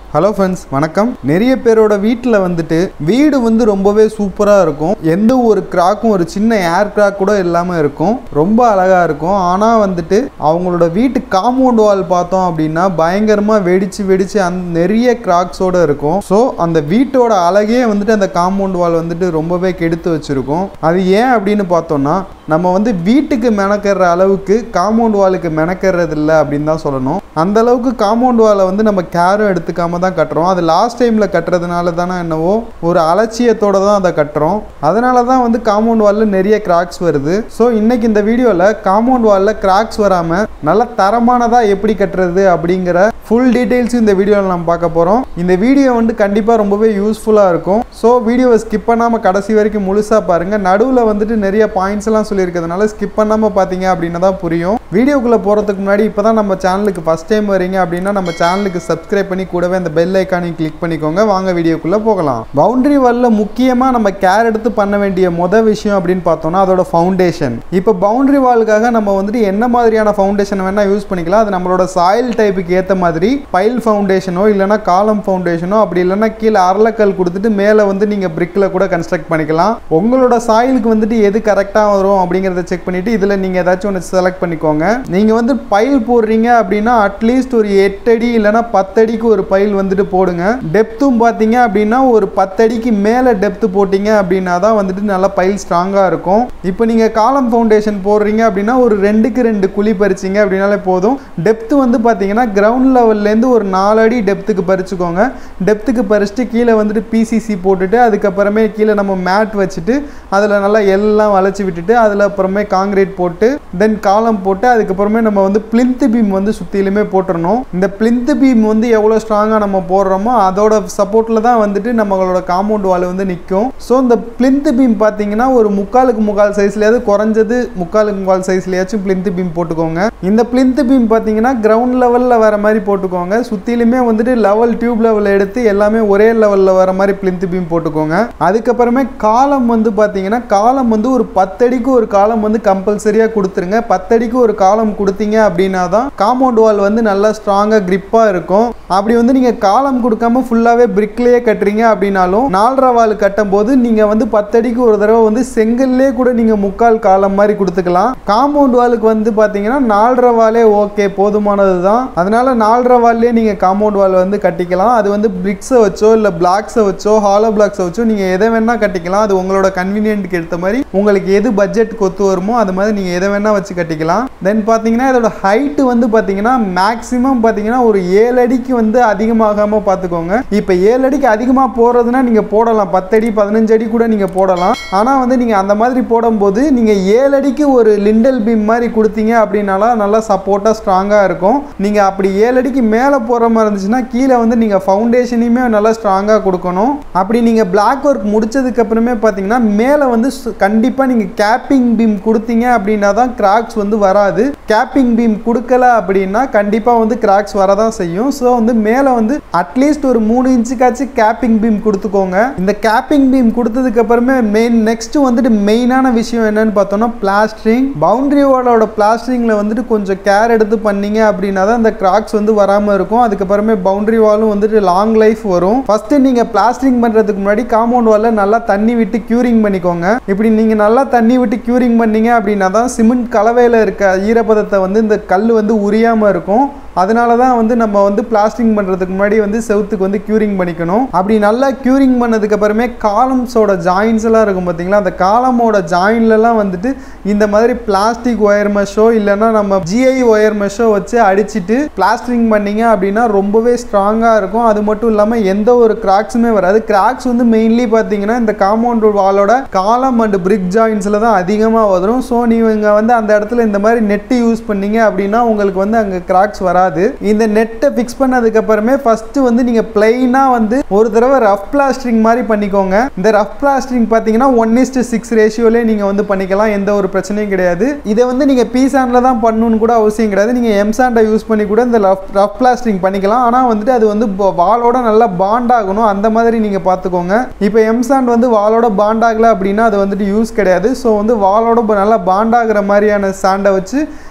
hello friends வணக்கம் நிறைய பேரோட வீட்டில் வந்துட்டு வீடு வந்து ரொம்பவே சூப்பராக இருக்கும் எந்த ஒரு கிராக்கும் ஒரு சின்ன ஏர் கிராக் கூட இல்லாமல் இருக்கும் ரொம்ப அழகாக இருக்கும் ஆனால் வந்துட்டு அவங்களோட வீட்டு காம்பவுண்ட் வால் பார்த்தோம் அப்படின்னா பயங்கரமாக வெடிச்சு வெடிச்சு அந்த நிறைய கிராக்ஸோட இருக்கும் ஸோ அந்த வீட்டோட அழகே வந்துட்டு அந்த காம்பவுண்ட் வால் வந்துட்டு ரொம்பவே கெடுத்து வச்சிருக்கும் அது ஏன் அப்படின்னு பார்த்தோம்னா நம்ம வந்து வீட்டுக்கு மெனக்கற அளவுக்கு காம்பவுண்ட் வாலுக்கு மெனக்கறது இல்லை அப்படின்னு தான் சொல்லணும் அந்த அளவுக்கு காம்பவுண்ட் வாலை வந்து நம்ம கேரும் எடுத்துக்காம தான் கட்டுறோம் அது லாஸ்ட் டைமில் கட்டுறதுனால தானே என்னவோ ஒரு அலட்சியத்தோட தான் அதை கட்டுறோம் அதனால தான் வந்து காம்பவுண்ட் வாலில் நிறைய கிராக்ஸ் வருது ஸோ இன்னைக்கு இந்த வீடியோவில் காம்பவுண்ட் வாலில் கிராக்ஸ் வராமல் நல்ல தரமானதாக எப்படி கட்டுறது அப்படிங்கிற ஃபுல் டீட்டெயில்ஸ் இந்த வீடியோவில் நம்ம பார்க்க போகிறோம் இந்த வீடியோ வந்து கண்டிப்பாக ரொம்பவே யூஸ்ஃபுல்லாக இருக்கும் ஸோ வீடியோவை ஸ்கிப் பண்ணாமல் கடைசி வரைக்கும் முழுசாக பாருங்கள் நடுவில் வந்துட்டு நிறைய பாயிண்ட்ஸ் எல்லாம் சொல்லியிருக்கிறதுனால ஸ்கிப் பண்ணாமல் பார்த்தீங்க அப்படின்னா தான் புரியும் வீடியோக்குள்ளே போகிறதுக்கு முன்னாடி இப்போ தான் நம்ம சேனலுக்கு ஃபஸ்ட் டைம் வரீங்க அப்படின்னா நம்ம சேனலுக்கு சப்ஸ்கிரைப் பண்ணி கூடவே அந்த பெல் ஐக்கானையும் கிளிக் பண்ணிக்கோங்க வாங்க வீடியோக்குள்ளே போகலாம் பவுண்டரி வாலில் முக்கியமாக நம்ம கேர் எடுத்து பண்ண வேண்டிய மொதல் விஷயம் அப்படின்னு பார்த்தோம்னா அதோட ஃபவுண்டேஷன் இப்போ பவுண்டரி வாலுக்காக நம்ம வந்துட்டு என்ன மாதிரியான ஃபவுண்டேஷன் வேணால் யூஸ் பண்ணிக்கலாம் அது நம்மளோட சாயில் டைப்புக்கு ஏற்ற மாதிரி பைல் ஃபவுண்டேஷனோ இல்லைனா காலம் ஃபவுண்டேஷனோ அப்படி இல்லைன்னா கீழே அரளக்கல் கொடுத்துட்டு மேலே வந்து நீங்கள் பிரிக்கில் கூட கன்ஸ்ட்ரக்ட் பண்ணிக்கலாம் உங்களோட சாயிலுக்கு வந்துட்டு எது கரெக்டாக வரும் அப்படிங்கிறத செக் பண்ணிவிட்டு இதில் நீங்கள் ஏதாச்சும் ஒன்று செலக்ட் பண்ணிக்கோங்க நீங்கள் வந்து பைல் போடுறீங்க அப்படின்னா அட்லீஸ்ட் ஒரு எட்டடி இல்லைன்னா பத்தடிக்கு ஒரு பைல் வந்துட்டு போடுங்க டெப்த்தும் பார்த்தீங்க அப்படின்னா ஒரு பத்தடிக்கு மேலே டெப்த்து போட்டிங்க அப்படின்னா தான் வந்துட்டு நல்லா பைல் ஸ்ட்ராங்காக இருக்கும் இப்போ நீங்கள் காலம் ஃபவுண்டேஷன் போடுறீங்க அப்படின்னா ஒரு ரெண்டுக்கு ரெண்டு குழி பறிச்சிங்க அப்படின்னாலே போதும் டெப்த்து வந்து பார்த்தீங்கன்னா கிரவுண்ட் லெவல்லேருந்து ஒரு நாலு அடி டெப்த்துக்கு பறிச்சுக்கோங்க டெப்த்துக்கு பறிச்சுட்டு கீழே வந்துட்டு பிசிசி போட்டுட்டு அதுக்கப்புறமே கீழே நம்ம மேட் வச்சுட்டு அதில் நல்லா எல்லாம் வளைச்சி விட்டுட்டு அதில் அப்புறமே காங்கிரீட் போட்டு தென் காலம் போட்டு அதுக்கப்புறமே நம்ம வந்து பிளிந்த் பீம் வந்து சுற்றிலுமே போட்டுறணும் இந்த பிளிந்த் பீம் வந்து எவ்வளோ ஸ்ட்ராங்காக நம்ம போடுறோமோ அதோட சப்போர்ட்டில் தான் வந்துட்டு நம்மளோட காம்பவுண்ட் வால் வந்து நிற்கும் ஸோ இந்த பிளிந்த் பீம் பார்த்தீங்கன்னா ஒரு முக்காலுக்கு முக்கால் சைஸ்லையாவது குறைஞ்சது முக்காலுக்கு முக்கால் சைஸ்லையாச்சும் பிளிந்த் பீம் போட்டுக்கோங்க இந்த பிளிந்த் பீம் பார்த்தீங்கன்னா கிரவுண்ட் லெவலில் வர மாதிரி போட்டுக்கோங்க சுற்றிலுமே வந்துட்டு லெவல் டியூப் லெவல் எடுத்து எல்லாமே ஒரே லெவலில் வர மாதிரி பிளிந்த் பீம் போட்டுக்கோங்க அதுக்கப்புறமே காலம் வந்து பார்த்தீங்கன்னா காலம் வந்து ஒரு பத்தடிக்கு ஒரு காலம் வந்து கம்பல்சரியாக கொடுத்துருங்க பத்தடிக்கு ஒரு காலம் கொடுத்தீங்க அப்படின்னா தான் காம்பவுண்ட் வால் வந்து நல்லா ஸ்ட்ராங்காக கிரிப்பாக இருக்கும் அப்படி வந்து நீங்கள் காலம் கொடுக்காம ஃபுல்லாகவே பிரிக்லேயே கட்டுறீங்க அப்படின்னாலும் நாலரை வால் கட்டும் போது நீங்கள் வந்து பத்தடிக்கு ஒரு தடவை வந்து செங்கல்லே கூட நீங்கள் முக்கால் காலம் மாதிரி கொடுத்துக்கலாம் காம்பவுண்ட் வாலுக்கு வந்து பார்த்தீங்கன்னா நாலரை வாலே ஓகே போதுமானது தான் அதனால நாலரை வால்லே நீங்கள் காம்பவுண்ட் வால் வந்து கட்டிக்கலாம் அது வந்து பிரிக்ஸை வச்சோ இல்லை பிளாக்ஸை வச்சோ ஹாலோ பிளாக்ஸை வச்சோ நீங்கள் எதை வேணால் கட்டிக்கலாம் அது உங்களோட கன்வீனியன்ட்டுக்கு ஏற்ற மாதிரி உங்களுக்கு எது பட்ஜெட் கொத்து வருமோ அது மாதிரி நீங்கள் எதை வேணால் வச்சு கட்டிக்கலாம் தென் பார்த்தீங்கன்னா இதோட ஹைட்டு வந்து பார்த்தீங்கன்னா மேக்ஸிமம் பார்த்தீங்கன்னா ஒரு ஏழு அடிக்கு வந்து அதிகமாகாமல் பார்த்துக்கோங்க இப்போ ஏழு அடிக்கு அதிகமாக போகிறதுனா நீங்கள் போடலாம் பத்தடி பதினஞ்சு அடி கூட நீங்கள் போடலாம் ஆனால் வந்து நீங்கள் அந்த மாதிரி போடும்போது நீங்கள் ஏழு அடிக்கு ஒரு லிண்டல் பீம் மாதிரி கொடுத்தீங்க அப்படின்னாலாம் நல்லா சப்போர்ட்டாக ஸ்ட்ராங்காக இருக்கும் நீங்கள் அப்படி ஏழு அடிக்கு மேலே போகிற மாதிரி இருந்துச்சுன்னா கீழே வந்து நீங்கள் ஃபவுண்டேஷனையுமே நல்லா ஸ்ட்ராங்காக கொடுக்கணும் அப்படி நீங்கள் பிளாக் ஒர்க் முடிச்சதுக்கு அப்புறமே பார்த்தீங்கன்னா மேலே வந்து கண்டிப்பாக நீங்கள் கேப்பிங் பீம் கொடுத்தீங்க அப்படின்னா தான் கிராக்ஸ் வந்து வராது கேப்பிங் பீம் கொடுக்கல அப்படின்னா கண்டிப்பாக வந்து கிராக்ஸ் வரதான் செய்யும் ஸோ வந்து மேலே வந்து அட்லீஸ்ட் ஒரு மூணு இன்ச்சுக்காச்சும் கேப்பிங் பீம் கொடுத்துக்கோங்க இந்த கேப்பிங் பீம் கொடுத்ததுக்கு அப்புறமே மெயின் நெக்ஸ்ட் வந்துட்டு மெயினான விஷயம் என்னன்னு பார்த்தோம்னா பிளாஸ்டரிங் பவுண்டரி வாலோட பிளாஸ்டரிங்கில் வந்துட்டு கொஞ்சம் கேர் எடுத்து பண்ணீங்க அப்படின்னா தான் இந்த கிராக்ஸ் வந்து வராமல் இருக்கும் அதுக்கப்புறமே பவுண்டரி வாலும் வந்துட்டு லாங் லைஃப் வரும் ஃபர்ஸ்ட் நீங்கள் பிளாஸ்டரிங் பண்ணுறதுக்கு முன்னாடி காம்பவுண்ட் வாலில் நல்லா தண்ணி விட்டு க்யூரிங் பண்ணிக்கோங்க இப்படி நீங்கள் நல்லா தண்ணி விட்டு க்யூரிங் பண்ணீங்க அப்படின்னா தான் சிமெண்ட் கலவையில் இருக்க ஈரப்பதத்தை வந்து இந்த கல் வந்து உரியாமல் இருக்கும் அதனால தான் வந்து நம்ம வந்து பிளாஸ்டிங் பண்ணுறதுக்கு முன்னாடி வந்து செவுத்துக்கு வந்து க்யூரிங் பண்ணிக்கணும் அப்படி நல்லா க்யூரிங் பண்ணதுக்கு அப்புறமே காலம்ஸோட ஜாயின்ஸ் எல்லாம் இருக்கும் பார்த்தீங்களா அந்த காலமோட ஜாயின்லலாம் வந்துட்டு இந்த மாதிரி பிளாஸ்டிக் ஒயர் மெஷோ இல்லைன்னா நம்ம ஜிஐ ஒயர் மெஷோ வச்சு அடிச்சிட்டு பிளாஸ்டரிங் பண்ணீங்க அப்படின்னா ரொம்பவே ஸ்ட்ராங்காக இருக்கும் அது மட்டும் இல்லாமல் எந்த ஒரு கிராக்ஸுமே வராது கிராக்ஸ் வந்து மெயின்லி பார்த்தீங்கன்னா இந்த காம்பவுண்ட் வாலோட காலம் அண்ட் பிரிக் ஜாயின்ஸில் தான் அதிகமாக வரும் ஸோ நீங்கள் வந்து அந்த இடத்துல இந்த மாதிரி நெட்டு யூஸ் பண்ணீங்க அப்படின்னா உங்களுக்கு வந்து அங்கே கிராக்ஸ் வராது வராது இந்த நெட்டை ஃபிக்ஸ் பண்ணதுக்கு அப்புறமே ஃபர்ஸ்ட் வந்து நீங்க பிளைனா வந்து ஒரு தடவை ரஃப் பிளாஸ்டரிங் மாதிரி பண்ணிக்கோங்க இந்த ரஃப் பிளாஸ்டரிங் பார்த்தீங்கன்னா ஒன் இஸ்ட் சிக்ஸ் ரேஷியோலே நீங்க வந்து பண்ணிக்கலாம் எந்த ஒரு பிரச்சனையும் கிடையாது இதை வந்து நீங்க பி சாண்டில் தான் பண்ணணும்னு கூட அவசியம் கிடையாது நீங்க எம் சாண்டை யூஸ் பண்ணி கூட இந்த ரஃப் ரஃப் பிளாஸ்டரிங் பண்ணிக்கலாம் ஆனால் வந்துட்டு அது வந்து வாலோட நல்லா பாண்ட் ஆகணும் அந்த மாதிரி நீங்க பார்த்துக்கோங்க இப்போ எம் சாண்ட் வந்து வாலோட பாண்ட் ஆகல அப்படின்னா அது வந்துட்டு யூஸ் கிடையாது ஸோ வந்து வாலோட நல்லா பாண்ட் ஆகுற மாதிரியான சாண்டை வச்சு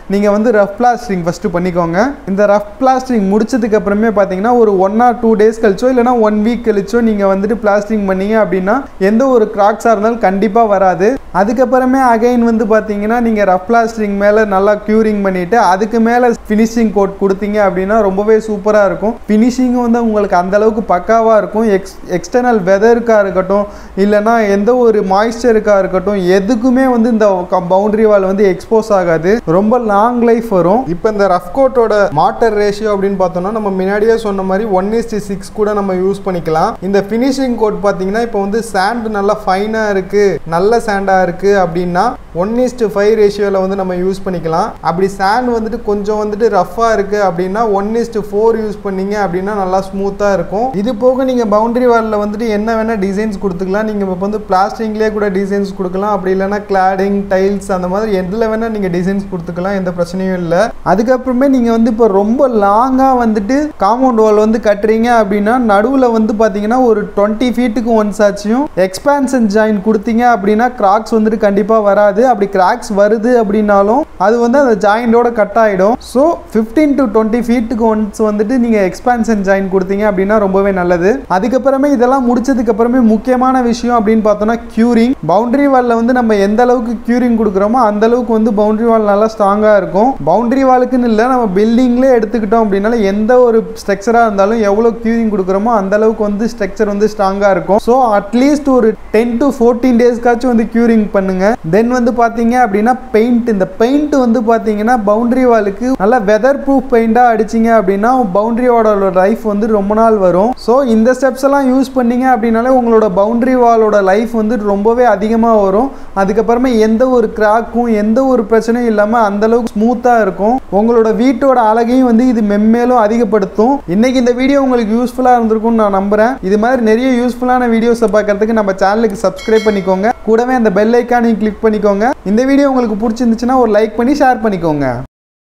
நீங்கள் வந்து ரஃப் பிளாஸ்டரிங் ஃபஸ்ட்டு பண்ணிக்கோங்க இந்த ரஃப் பிளாஸ்டரிங் முடிச்சதுக்கு அப்புறமே பார்த்தீங்கன்னா ஒரு ஒன் ஆர் டூ டேஸ் கழிச்சோ இல்லைனா ஒன் வீக் கழிச்சோ நீங்கள் வந்துட்டு பிளாஸ்டரிங் பண்ணீங்க அப்படின்னா எந்த ஒரு கிராக்ஸாக இருந்தாலும் கண்டிப்பாக வராது அதுக்கப்புறமே அகைன் வந்து பார்த்தீங்கன்னா நீங்கள் ரஃப் பிளாஸ்டரிங் மேலே நல்லா க்யூரிங் பண்ணிவிட்டு அதுக்கு மேலே ஃபினிஷிங் கோட் கொடுத்தீங்க அப்படின்னா ரொம்பவே சூப்பராக இருக்கும் ஃபினிஷிங்கும் வந்து உங்களுக்கு அந்த அளவுக்கு பக்காவாக இருக்கும் எக்ஸ் எக்ஸ்டர்னல் வெதருக்காக இருக்கட்டும் இல்லைனா எந்த ஒரு மாய்ஸ்சருக்காக இருக்கட்டும் எதுக்குமே வந்து இந்த பவுண்டரி வால் வந்து எக்ஸ்போஸ் ஆகாது ரொம்ப லாங் லைஃப் வரும் இப்போ இந்த ரஃப் கோட்டோட மாட்டர் ரேஷியோ அப்படின்னு பார்த்தோம்னா நம்ம முன்னாடியே சொன்ன மாதிரி ஒன் இஸ்டி சிக்ஸ் கூட நம்ம யூஸ் பண்ணிக்கலாம் இந்த ஃபினிஷிங் கோட் பார்த்தீங்கன்னா இப்போ வந்து சாண்ட் நல்லா ஃபைனாக இருக்குது நல்ல சாண்டாக இருக்குது அப்படின்னா ஒன் இஸ்டு ஃபைவ் ரேஷியோவில் வந்து நம்ம யூஸ் பண்ணிக்கலாம் அப்படி சாண்ட் வந்துட்டு கொஞ்சம் வந்துட்டு ரஃப்பாக இருக்குது அப்படின்னா ஒன் இஸ்டு ஃபோர் யூஸ் பண்ணீங்க அப்படின்னா நல்லா ஸ்மூத்தாக இருக்கும் இது போக நீங்கள் பவுண்டரி வாலில் வந்துட்டு என்ன வேணால் டிசைன்ஸ் கொடுத்துக்கலாம் நீங்கள் இப்போ வந்து பிளாஸ்டிக்லேயே கூட டிசைன்ஸ் கொடுக்கலாம் அப்படி இல்லைன்னா கிளாடிங் டைல்ஸ் அந்த மாதிரி எதில் வேணால் நீங்கள் டிசைன்ஸ் கொடுத்துக்கலாம் எந்த பிரச்சனையும் இல்லை அதுக்கப்புறமே நீங்கள் வந்து இப்போ ரொம்ப லாங்காக வந்துட்டு காம்பவுண்ட் வால் வந்து கட்டுறீங்க அப்படின்னா நடுவில் வந்து பார்த்தீங்கன்னா ஒரு டுவெண்ட்டி ஃபீட்டுக்கு ஒன்ஸ் ஆச்சும் எக்ஸ்பான்ஷன் ஜாயின் கொடுத்தீங்க அப்படின்னா கிராக்ஸ் வந்துட்டு கண்டிப்பாக வராது அப்படி கிராக்ஸ் வருது அப்படின்னாலும் அது வந்து அந்த ஜாயிண்டோட கட் ஆகிடும் ஸோ ஃபிஃப்டீன் டு டுவெண்ட்டி ஃபீட்டுக்கு ஒன்ஸ் வந்துட்டு நீங்கள் எக்ஸ்பான்ஷன் ஜாயின் கொடுத்தீங்க அப்படின்னா ரொம்பவே நல்லது அதுக்கப்புறமே இதெல்லாம் முடிச்சதுக்கு அப்புறமே முக்கியமான விஷயம் அப்படின்னு பார்த்தோம்னா க்யூரிங் பவுண்டரி வாலில் வந்து நம்ம எந்த அளவுக்கு க்யூரிங் கொடுக்குறோமோ அந்த அளவுக்கு வந்து பவுண்டரி வால் நல்லா ஸ்ட்ராங்காக இருக்கும் பவுண்டரி வாலுக்குன்னு இல்லை நம்ம பில்டிங்லேயே எடுத்துக்கிட்டோம் அப்படின்னால எந்த ஒரு ஸ்ட்ரக்சராக இருந்தாலும் எவ்வளோ க்யூரிங் கொடுக்குறோமோ அந்த அளவுக்கு வந்து ஸ்ட்ரக்சர் வந்து ஸ்ட்ராங்காக இருக்கும் ஸோ அட்லீஸ்ட் ஒரு டென் டு ஃபோர்டீன் டேஸ்க்காச்சும் வந்து க்யூரிங் பண்ணுங்க தென் வந்து பார்த்தீங்க அப்படின்னா பெயிண்ட் இந்த பெயிண்ட் வந்து பார்த்தீங்கன்னா பவுண்டரி வாலுக்கு நல்லா வெதர் ப்ரூஃப் பெயிண்டாக அடிச்சிங்க அப்படின்னா பவுண்டரி வாலோட லைஃப் வந்து ரொம்ப நாள் வரும் ஸோ இந்த ஸ்டெப்ஸ் எல்லாம் யூஸ் பண்ணீங்க அப்படின்னாலே உங்களோட பவுண்டரி வாலோட லைஃப் வந்து ரொம்பவே அதிகமாக வரும் அதுக்கப்புறமா எந்த ஒரு கிராக்கும் எந்த ஒரு பிரச்சனையும் இல்லாமல் அந்த அளவுக்கு ஸ்மூத்தாக இருக்கும் உங்களோட வீட்டோட அழகையும் வந்து இது மென்மேலும் அதிகப்படுத்தும் இன்னைக்கு இந்த வீடியோ உங்களுக்கு யூஸ்ஃபுல்லாக இருந்திருக்கும்னு நான் நம்புறேன் இது மாதிரி நிறைய யூஸ்ஃபுல்லான வீடியோஸை பார்க்கறதுக்கு நம்ம சேனலுக்கு சப்ஸ்கிரைப் பண்ணிக்கோங்க கூடவே அந்த பெல் ஐக்கானையும் கிளிக் பண்ணிக்கோங்க இந்த வீடியோ உங்களுக்கு பிடிச்சிருந்துச்சுன்னா ஒரு லைக் பண்ணி ஷேர் பண்ணிக்கோங்க